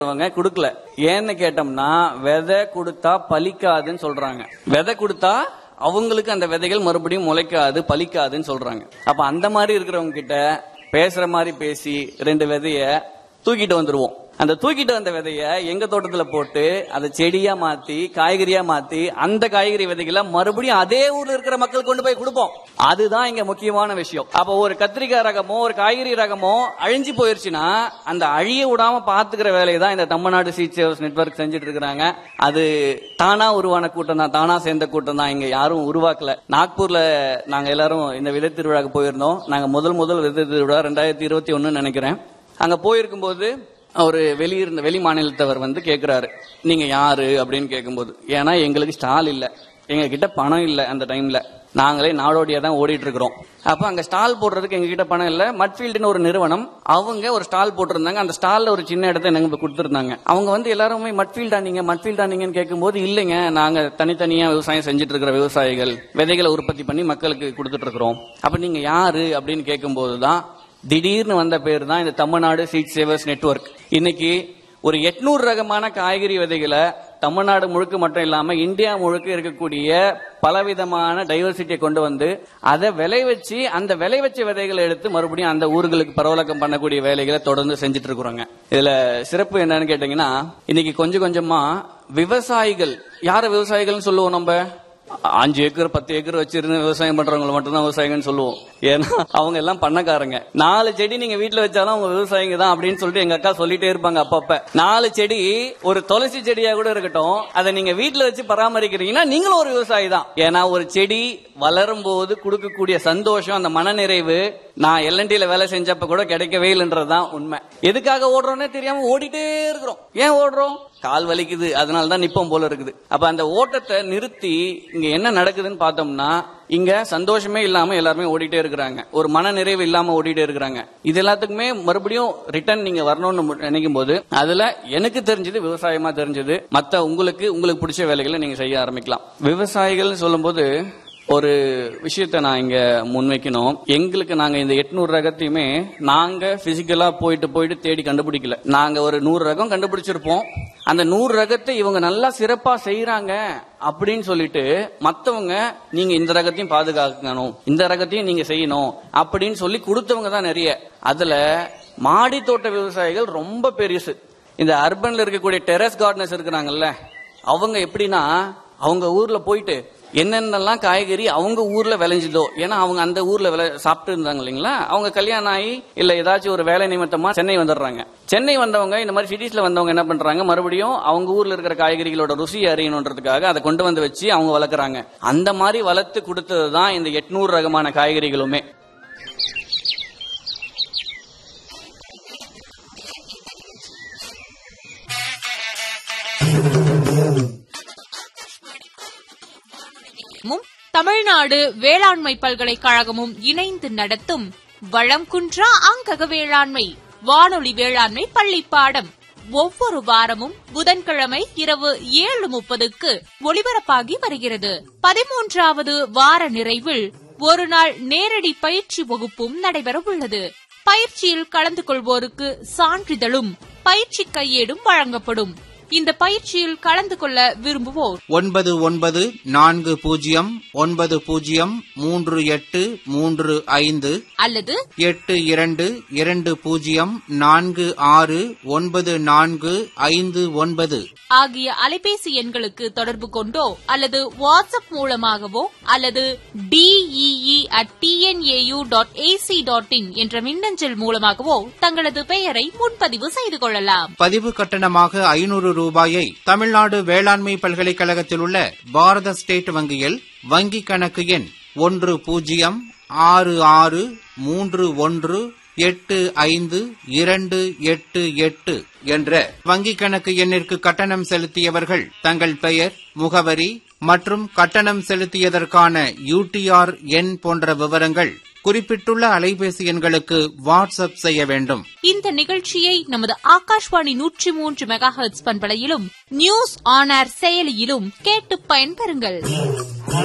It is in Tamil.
அவங்க கொடுக்கல ஏன்னு கேட்டோம்னா விதை கொடுத்தா பலிக்காதுன்னு சொல்றாங்க விதை கொடுத்தா அவங்களுக்கு அந்த விதைகள் மறுபடியும் முளைக்காது பலிக்காதுன்னு சொல்றாங்க அப்ப அந்த மாதிரி இருக்கிறவங்க கிட்ட பேசுற மாதிரி பேசி ரெண்டு விதைய தூக்கிட்டு வந்துருவோம் அந்த தூக்கிட்டு வந்த விதைய எங்க தோட்டத்துல போட்டு அதை செடியா மாத்தி காய்கறியா மாத்தி அந்த காய்கறி விதைகளை மறுபடியும் அதே ஊர்ல இருக்கிற மக்கள் கொண்டு போய் கொடுப்போம் அதுதான் இங்க முக்கியமான விஷயம் அப்ப ஒரு கத்திரிக்காய் ரகமோ ஒரு காய்கறி ரகமோ அழிஞ்சு போயிருச்சுன்னா அந்த அழிய விடாம பாத்துக்கிற வேலையை தான் இந்த தமிழ்நாடு சீட் சேவர்ஸ் நெட்வொர்க் செஞ்சுட்டு இருக்கிறாங்க அது தானா உருவான கூட்டம் தான் தானா சேர்ந்த கூட்டம் தான் இங்க யாரும் உருவாக்கல நாக்பூர்ல நாங்க எல்லாரும் இந்த விதை திருவிழாக்கு போயிருந்தோம் நாங்க முதல் முதல் விதை திருவிழா ரெண்டாயிரத்தி இருபத்தி ஒன்னு நினைக்கிறேன் அங்க போயிருக்கும்போது ஒரு வெளியிருந்த வெளி மாநிலத்தவர் வந்து கேக்குறாரு நீங்க யாரு அப்படின்னு கேட்கும்போது ஏன்னா எங்களுக்கு ஸ்டால் இல்ல எங்க கிட்ட பணம் இல்ல அந்த டைம்ல நாங்களே நாடோடியா தான் ஓடிட்டு இருக்கிறோம் அப்ப அங்க ஸ்டால் போடுறதுக்கு எங்க கிட்ட பணம் இல்ல மட்ஃபீல்டுன்னு ஒரு நிறுவனம் அவங்க ஒரு ஸ்டால் போட்டிருந்தாங்க அந்த ஸ்டால்ல ஒரு சின்ன இடத்த எனக்கு கொடுத்திருந்தாங்க அவங்க வந்து எல்லாருமே மட்ஃபீல்டா நீங்க மட்ஃபீல்டா நீங்கன்னு கேட்கும்போது இல்லைங்க நாங்க தனித்தனியா விவசாயம் செஞ்சுட்டு இருக்கிற விவசாயிகள் விதைகளை உற்பத்தி பண்ணி மக்களுக்கு கொடுத்துட்டு இருக்கிறோம் அப்ப நீங்க யாரு அப்படின்னு கேட்கும்போது தான் திடீர்னு வந்த பேர் தான் இந்த தமிழ்நாடு சீட் சேவர்ஸ் நெட்வொர்க் இன்னைக்கு ஒரு எட்நூறு ரகமான காய்கறி விதைகளை தமிழ்நாடு முழுக்க மட்டும் இல்லாம இந்தியா முழுக்க இருக்கக்கூடிய பலவிதமான டைவர்சிட்டியை கொண்டு வந்து அதை விளை வச்சு அந்த விளை வச்ச விதைகளை எடுத்து மறுபடியும் அந்த ஊர்களுக்கு பரவலக்கம் பண்ணக்கூடிய வேலைகளை தொடர்ந்து செஞ்சுட்டு இருக்கிறோங்க இதுல சிறப்பு என்னன்னு கேட்டீங்கன்னா இன்னைக்கு கொஞ்சம் கொஞ்சமா விவசாயிகள் யார விவசாயிகள்னு சொல்லுவோம் நம்ம அஞ்சு ஏக்கர் பத்து ஏக்கர் வச்சிருந்து விவசாயம் பண்றவங்களை மட்டும்தான் விவசாயிகள்னு சொல்லுவோம் ஏன்னா அவங்க எல்லாம் பண்ணக்காரங்க நாலு செடி நீங்க வீட்டுல வச்சாலும் அவங்க விவசாயிங்க தான் அப்படின்னு சொல்லிட்டு எங்க அக்கா சொல்லிட்டே இருப்பாங்க அப்பப்ப நாலு செடி ஒரு துளசி செடியா கூட இருக்கட்டும் அதை நீங்க வீட்டுல வச்சு பராமரிக்கிறீங்கன்னா நீங்களும் ஒரு விவசாயி தான் ஏன்னா ஒரு செடி வளரும் போது கொடுக்கக்கூடிய சந்தோஷம் அந்த மனநிறைவு நான் எல்என்டில வேலை செஞ்சப்ப கூட கிடைக்கவே இல்லைன்றதுதான் உண்மை எதுக்காக ஓடுறோம்னே தெரியாம ஓடிட்டே இருக்கிறோம் ஏன் ஓடுறோம் கால் வலிக்குது அதனால தான் நிப்பம் போல இருக்குது அப்ப அந்த ஓட்டத்தை நிறுத்தி இங்க என்ன நடக்குதுன்னு பார்த்தோம்னா இங்க சந்தோஷமே இல்லாம எல்லாருமே ஓடிட்டே இருக்கிறாங்க ஒரு மன நிறைவு இல்லாம ஓடிட்டே இருக்கிறாங்க இது எல்லாத்துக்குமே மறுபடியும் ரிட்டர்ன் நீங்க வரணும்னு மு- நினைக்கும் போது அதுல எனக்கு தெரிஞ்சது விவசாயமா தெரிஞ்சது மத்த உங்களுக்கு உங்களுக்கு பிடிச்ச வேலைகளை நீங்க செய்ய ஆரம்பிக்கலாம் விவசாயிகள் சொல்லும்போது ஒரு விஷயத்த நான் இங்க முன்வைக்கணும் எங்களுக்கு நாங்க இந்த எட்நூறு ரகத்தையுமே நாங்க பிசிக்கலா போயிட்டு போயிட்டு தேடி கண்டுபிடிக்கல நாங்க ஒரு நூறு ரகம் கண்டுபிடிச்சிருப்போம் அந்த நூறு ரகத்தை இவங்க நல்லா சிறப்பா செய்யறாங்க அப்படின்னு சொல்லிட்டு மத்தவங்க நீங்க இந்த ரகத்தையும் பாதுகாக்கணும் இந்த ரகத்தையும் நீங்க செய்யணும் அப்படின்னு சொல்லி கொடுத்தவங்க தான் நிறைய அதுல மாடி தோட்ட விவசாயிகள் ரொம்ப பெருசு இந்த அர்பன்ல இருக்கக்கூடிய டெரஸ் கார்டனர்ஸ் இருக்கிறாங்கல்ல அவங்க எப்படின்னா அவங்க ஊர்ல போயிட்டு என்னென்னலாம் காய்கறி அவங்க ஊர்ல விளைஞ்சுதோ ஏன்னா அவங்க அந்த ஊர்ல விளை சாப்பிட்டு இருந்தாங்க இல்லைங்களா அவங்க கல்யாணம் ஆகி இல்ல ஏதாச்சும் ஒரு வேலை நிமித்தமா சென்னை வந்துடுறாங்க சென்னை வந்தவங்க இந்த மாதிரி சிட்டிஸ்ல வந்தவங்க என்ன பண்றாங்க மறுபடியும் அவங்க ஊர்ல இருக்கிற காய்கறிகளோட ருசி அறியணுன்றதுக்காக அதை கொண்டு வந்து வச்சு அவங்க வளர்க்குறாங்க அந்த மாதிரி வளர்த்து கொடுத்தது தான் இந்த எட்நூறு ரகமான காய்கறிகளுமே மும் தமிழ்நாடு வேளாண்மை பல்கலைக்கழகமும் இணைந்து நடத்தும் வளம் குன்றா அங்கக வேளாண்மை வானொலி வேளாண்மை பள்ளி பாடம் ஒவ்வொரு வாரமும் புதன்கிழமை இரவு ஏழு முப்பதுக்கு ஒளிபரப்பாகி வருகிறது பதிமூன்றாவது வார நிறைவில் ஒரு நாள் நேரடி பயிற்சி வகுப்பும் நடைபெறவுள்ளது பயிற்சியில் கலந்து கொள்வோருக்கு சான்றிதழும் பயிற்சி கையேடும் வழங்கப்படும் இந்த பயிற்சியில் கலந்து கொள்ள விரும்புவோர் ஒன்பது ஒன்பது நான்கு பூஜ்ஜியம் ஒன்பது பூஜ்ஜியம் மூன்று எட்டு மூன்று ஐந்து அல்லது எட்டு இரண்டு இரண்டு பூஜ்ஜியம் நான்கு ஆறு ஒன்பது நான்கு ஐந்து ஒன்பது ஆகிய அலைபேசி எண்களுக்கு தொடர்பு கொண்டோ அல்லது வாட்ஸ்அப் மூலமாகவோ அல்லது DEE at TNAU dot AC dot in என்ற மின்னஞ்சல் மூலமாகவோ தங்களது பெயரை முன்பதிவு செய்து கொள்ளலாம் பதிவு கட்டணமாக ஐநூறு ரூபாயை தமிழ்நாடு வேளாண்மை பல்கலைக்கழகத்தில் உள்ள பாரத ஸ்டேட் வங்கியில் வங்கிக் கணக்கு எண் ஒன்று பூஜ்ஜியம் ஆறு ஆறு மூன்று ஒன்று எட்டு ஐந்து இரண்டு எட்டு எட்டு என்ற வங்கிக் கணக்கு எண்ணிற்கு கட்டணம் செலுத்தியவர்கள் தங்கள் பெயர் முகவரி மற்றும் கட்டணம் செலுத்தியதற்கான யூடிஆர் எண் போன்ற விவரங்கள் குறிப்பிட்டுள்ள அலைபேசி எண்களுக்கு வாட்ஸ்அப் செய்ய வேண்டும் இந்த நிகழ்ச்சியை நமது ஆகாஷ்வாணி நூற்றி மூன்று மெகா ஹெர்ட்ஸ் பண்பலையிலும் நியூஸ் ஆன் ஏர் செயலியிலும் கேட்டு பயன்பெறுங்கள்